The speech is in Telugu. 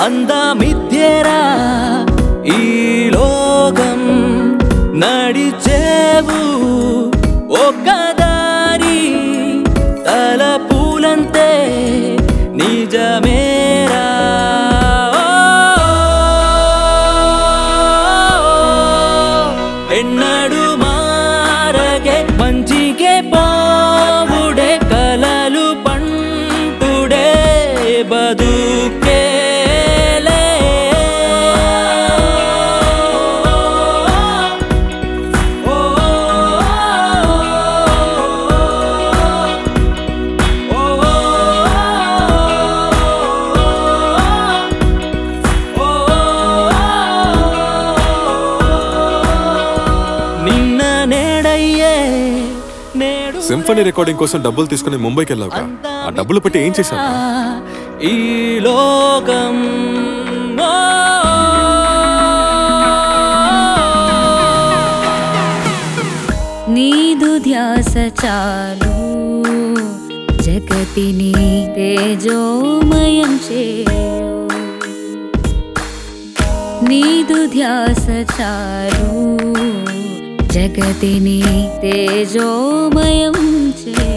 అందమిద్యరా ఈ లోకం నడిచేవు ఒక దారి తల పూలంతే నిజమేరా ఎన్నడు మారగే మంచికే పావుడే కలలు పంటుడే బదుకేలే ఓ నిన్న నేడయ్యే నేడు సింఫనీ రికార్డింగ్ కోసం డబ్బులు తీసుకుని ముంబైకి వెళ్ళావుగా ఆ డబ్బులు పెట్టి ఏం చేశావు ఈ లోకం ఓ. నీదు ధ్యాస చాలు జగతిని తేజోమయం చేయు నీదు ధ్యాస చాలు జగతిని తేజోమయం చేయు